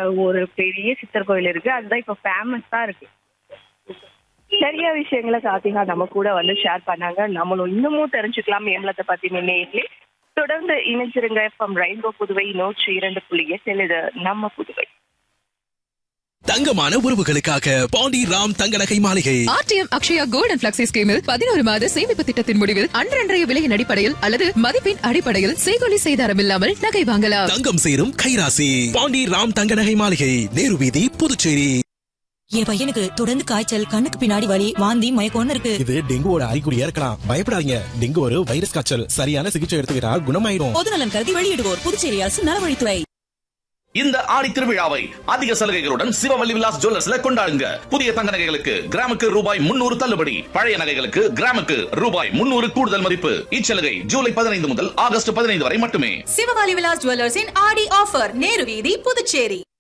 ஒரு பெரிய சித்தர் கோயில் இருக்கு அதுதான் இப்போ ஃபேமஸா இருக்கு நிறைய விஷயங்களை சாத்திகா நம்ம கூட வந்து ஷேர் பண்ணாங்க நம்மளும் இன்னமும் தெரிஞ்சுக்கலாம் ஏம்பலத்தை பத்தி நேர்லி தொடர்ந்து இணைஞ்சிருங்க எஃப்எம் ரெயின்போ புதுவை நூற்றி இரண்டு புள்ளி எட்டில் இது நம்ம புதுவை தங்கமான உறவுகளுக்காக பாண்டி ராம் தங்க நகை மாளிகை RTM Akshaya gold and flexi ஸ்கீமில் பதினோரு மாத சேமிப்பு திட்டத்தின் முடிவில் அன்றன்றைய விலையின் அடிப்படையில் அல்லது மதிப்பின் அடிப்படையில் செய்கொலி செய்தாரம் இல்லாமல் நகை வாங்கலாம் தங்கம் சேரும் கைராசி பாண்டி ராம் தங்க நகை மாளிகை நேரு வீதி புதுச்சேரி என் பையனுக்கு தொடர்ந்து காய்ச்சல் கண்ணுக்கு பின்னாடி வலி வாந்தி மயக்கம்னு இருக்கு இது டெங்குவோட அறிகுறியா இருக்கலாம் பயப்படாதீங்க டெங்கு ஒரு வைரஸ் காய்ச்சல் சரியான சிகிச்சை எடுத்துக்கிட்டா குணமாயிரும் பொதுநலன் கருதி வெளியிடுவோர் புதுச்சேரி அரசு நலவழித்துறை இந்த ஆடி திருவிழாவை அதிக சலுகைகளுடன் சிவவல்லி விலாஸ் ஜுவல்லர்ஸ்ல கொண்டாடுங்க புதிய தங்க நகைகளுக்கு கிராமுக்கு ரூபாய் முன்னூறு தள்ளுபடி பழைய நகைகளுக்கு கிராமுக்கு ரூபாய் முன்னூறு கூடுதல் மதிப்பு இச்சலுகை ஜூலை பதினைந்து முதல் ஆகஸ்ட் பதினைந்து வரை மட்டுமே சிவகாலி விலாஸ் ஜுவல்லர்ஸின் ஆடி ஆஃபர் நேரு வீதி புதுச்சேரி